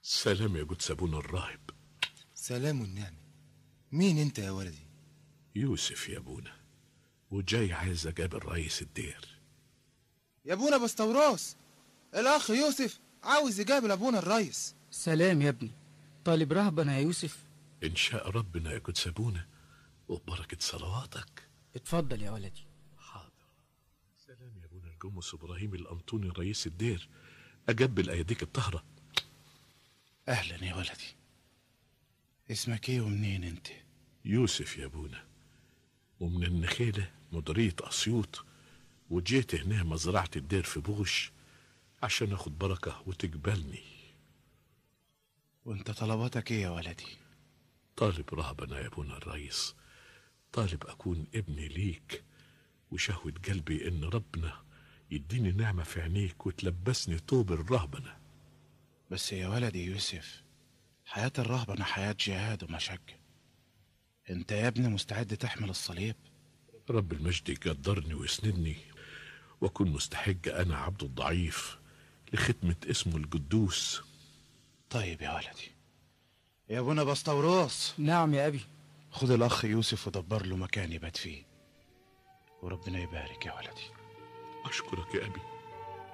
سلام يا جود سابونا الراهب سلام النعمة مين انت يا ولدي يوسف يا ابونا وجاي عايز اقابل رئيس الدير يا ابونا بستوراس الاخ يوسف عاوز يقابل ابونا الريس سلام يا ابني طالب رهبنا يا يوسف ان شاء ربنا يا جود سابونا وببركة صلواتك اتفضل يا ولدي حاضر سلام يا ابونا الجمس ابراهيم الانطوني رئيس الدير اقبل ايديك الطهره اهلا يا ولدي اسمك ايه ومنين انت يوسف يا ابونا ومن النخيلة مديرية أسيوط وجيت هنا مزرعة الدير في بوش عشان اخد بركة وتقبلني وانت طلباتك ايه يا ولدي طالب رهبنا يا ابونا الرئيس طالب اكون ابني ليك وشهوة قلبي ان ربنا يديني نعمة في عينيك وتلبسني طوب الرهبنة بس يا ولدي يوسف حياة الرهبنة حياة جهاد ومشقة انت يا ابني مستعد تحمل الصليب رب المجد يقدرني ويسندني واكون مستحق انا عبد الضعيف لختمة اسمه القدوس طيب يا ولدي يا ابونا بسطوروس نعم يا أبي خد الاخ يوسف ودبر له مكان يبات فيه وربنا يبارك يا ولدي اشكرك يا ابي